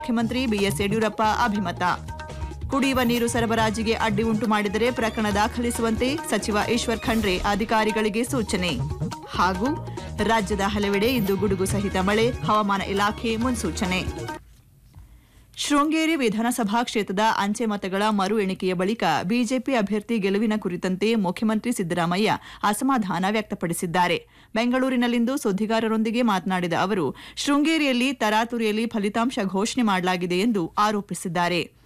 ಮುಖ್ಯಮಂತ್ರಿ ಬಿಎಸ್ ಯಡಿಯೂರಪ್ಪ ಅಭಿಮತ ಕುಡಿಯುವ ನೀರು ಸರಬರಾಜಿಗೆ ಅಡ್ಡಿ ಉಂಟು ಮಾಡಿದರೆ ಪ್ರಕರಣ ದಾಖಲಿಸುವಂತೆ ಸಚಿವ ಈಶ್ವರ್ ಖಂಡ್ರೆ ಅಧಿಕಾರಿಗಳಿಗೆ ಸೂಚನೆ ಹಾಗೂ ರಾಜ್ಯದ ಹಲವೆಡೆ ಇಂದು ಗುಡುಗು ಸಹಿತ ಮಳೆ ಹವಾಮಾನ ಇಲಾಖೆ ಮುನ್ಸೂಚನೆ ಶೃಂಗೇರಿ ವಿಧಾನಸಭಾ ಕ್ಷೇತ್ರದ ಅಂಚೆ ಮತಗಳ ಮರು ಎಣಿಕೆಯ ಬಳಿಕ ಬಿಜೆಪಿ ಅಭ್ಯರ್ಥಿ ಗೆಲುವಿನ ಕುರಿತಂತೆ ಮುಖ್ಯಮಂತ್ರಿ ಸಿದ್ದರಾಮಯ್ಯ ಅಸಮಾಧಾನ ವ್ಯಕ್ತಪಡಿಸಿದ್ದಾರೆ ಬೆಂಗಳೂರಿನಲ್ಲಿಂದು ಸುದ್ದಿಗಾರರೊಂದಿಗೆ ಮಾತನಾಡಿದ ಅವರು ಶೃಂಗೇರಿಯಲ್ಲಿ ತರಾತುರಿಯಲ್ಲಿ ಫಲಿತಾಂಶ ಘೋಷಣೆ ಮಾಡಲಾಗಿದೆ ಎಂದು ಆರೋಪಿಸಿದ್ದಾರೆ